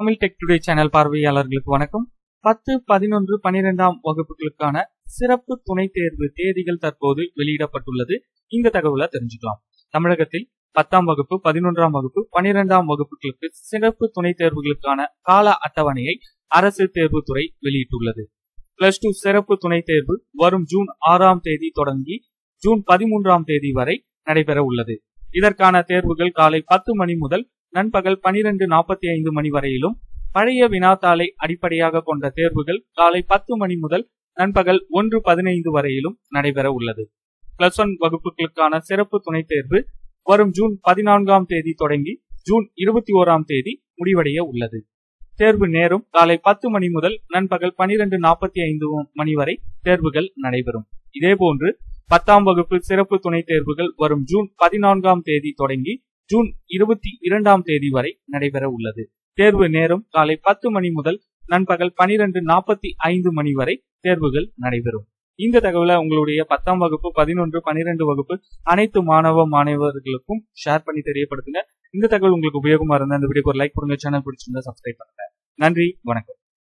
Tamil tech today channel பார்வையாளர்களுக்கு வணக்கம் பத்து பதினொன்று பனிரெண்டாம் வகுப்புகளுக்கான சிறப்பு துணைத் தேர்வு தேதிகள் தற்போது வெளியிடப்பட்டுள்ளது இந்த தகவலை தெரிஞ்சுக்கலாம் தமிழகத்தில் பத்தாம் வகுப்பு பதினொன்றாம் வகுப்பு பனிரெண்டாம் வகுப்புகளுக்கு சிறப்பு துணைத் தேர்வுகளுக்கான கால அட்டவணையை அரசு தேர்வுத்துறை வெளியிட்டுள்ளது பிளஸ் டூ சிறப்பு துணைத் தேர்வு வரும் ஜூன் ஆறாம் தேதி தொடங்கி ஜூன் பதிமூன்றாம் தேதி வரை நடைபெற உள்ளது இதற்கான தேர்வுகள் காலை பத்து மணி முதல் நண்பகல் பனிரெண்டு நாற்பத்தி ஐந்து மணி வரையிலும் பழைய வினாத்தாளை அடிப்படையாக கொண்ட தேர்வுகள் காலை பத்து மணி முதல் நண்பகல் ஒன்று பதினைந்து வரையிலும் நடைபெற உள்ளது பிளஸ் ஒன் வகுப்புகளுக்கான சிறப்பு துணைத் தேர்வு வரும் ஜூன் பதினான்காம் தேதி தொடங்கி ஜூன் இருபத்தி ஓராம் தேதி முடிவடைய உள்ளது தேர்வு நேரம் காலை பத்து மணி முதல் நண்பகல் பனிரெண்டு நாற்பத்தி ஐந்து மணி வரை தேர்வுகள் நடைபெறும் இதேபோன்று பத்தாம் வகுப்பு சிறப்பு துணைத் தேர்வுகள் வரும் ஜூன் பதினான்காம் தேதி தொடங்கி ஜூன் இருபத்தி இரண்டாம் தேதி வரை நடைபெற உள்ளது தேர்வு நேரம் காலை பத்து மணி முதல் நண்பகல் பனிரெண்டு நாற்பத்தி ஐந்து மணி வரை தேர்வுகள் நடைபெறும் இந்த தகவலை உங்களுடைய பத்தாம் வகுப்பு பதினொன்று பனிரெண்டு வகுப்பு அனைத்து மாணவ மாணவர்களுக்கும் ஷேர் பண்ணி தெரியப்படுத்துங்க இந்த தகவல் உங்களுக்கு உபயோகமா இருந்தா இந்த வீடியோக்கு ஒரு லைக் கொடுங்க சேனல் பிடிச்சிருந்தா சப்ஸ்கிரைப் பண்ணுங்க நன்றி வணக்கம்